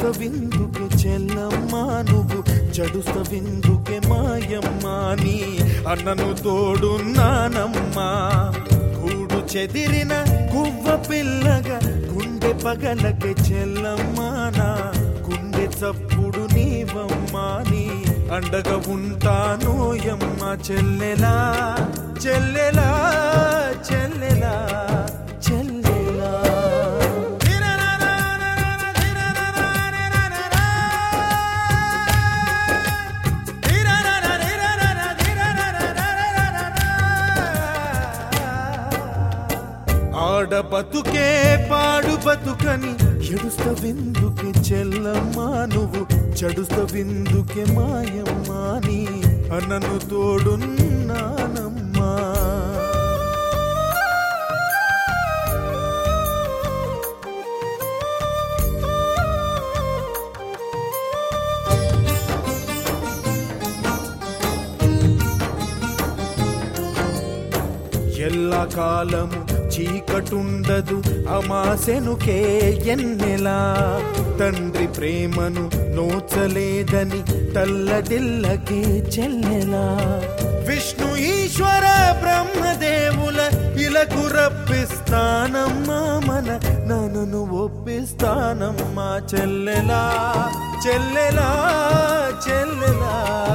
విందుకే చెల్లమ్మా నువ్వు జడుస్త విందుకే మాయమ్మా నీ అన్నను తోడున్నానమ్మా గూడు చెదిరిన గువ్వ పిల్లగా గుండె పగలకే చెల్లమ్మా నా గుండె చప్పుడు నీవమ్మా నీ అండగా ఉంటాను యమ్మ చెల్లెలా చెల్లెలా చెల్లెలా చెల్లెలా ఆడ బతుకే పాడు బతుకని ఎడుస్త విందుకే చెల్లమ్మా నువ్వు చెడుస్త విందుకే మాయమ్మా నీ అన్నను తోడున్నానమ్మా ఎల్ల కాలము చీకటుండదు అమాసెనుకే ఎన్నెలా తండ్రి ప్రేమను నోచలేదని తల్లడిల్లకే చెల్లెలా విష్ణు ఈశ్వర బ్రహ్మదేవుల ఇలకు రప్పిస్తానమ్మా మన నన్ను ఒప్పిస్తానమ్మా చెల్లెలా చెల్లెలా చెల్లెలా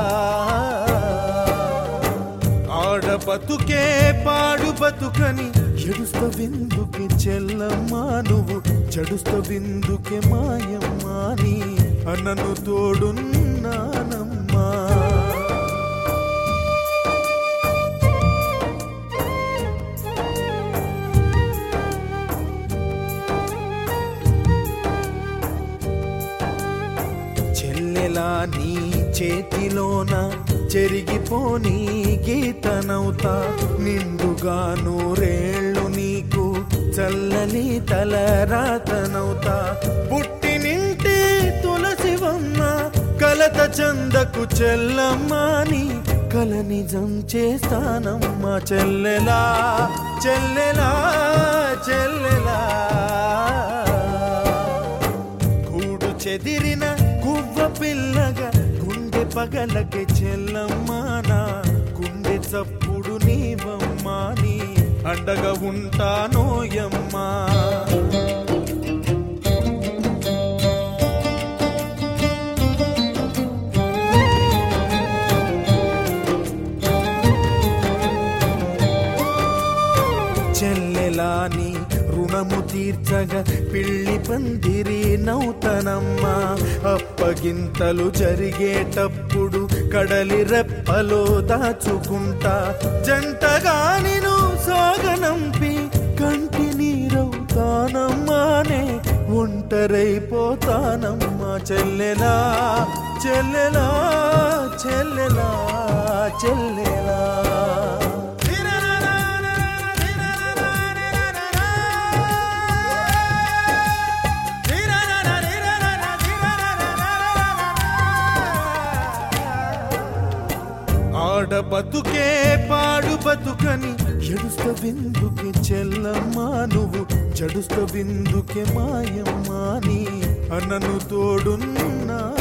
ఆడ బతుకే పాడు బతుకని ఎడుస్త విందుకే చెల్లమ్మా నువ్వు చెడుస్త విందుకే మాయమ్మా నీ అన్నను తోడున్నానమ్మా చెల్లెలా నీ చేతిలోన చెరిగిపోని గీతనవుతా నిండుగా నూరేళ్ళు నీకు చల్లని తల రాతనవుతా పుట్టినింటి తులసివమ్మ కలత చందకు చెల్లమ్మాని కల నిజం చేస్తానమ్మా చెల్లెలా చెల్లెలా చెల్లెలా గూడు చెదిరిన గువ్వ పిల్లగా గుండె పగలకే చెల్లమ్మా నా గుండె చప్పుడు నీవమ్మా నీ అండగా ఉంటానోయమ్మా చెల్లెలాని రుణము తీర్చగా పిల్లి పందిరి నౌతనమ్మా అప్పగింతలు జరిగేటప్పుడు కడలి రెప్పలో దాచుకుంటా జంటగా నిను సాగనంపి కంటి నీరవుతానమ్మానే ఒంటరైపోతానమ్మా చెల్లెలా చెల్లెలా చెల్లెలా చెల్లెలా ఆడ బతుకే పాడు బతుకని ఎడుస్త విందుకే చెల్లమ్మా నువ్వు జడుస్త విందుకే మాయమ్మా నీ అన్నను తోడున్నా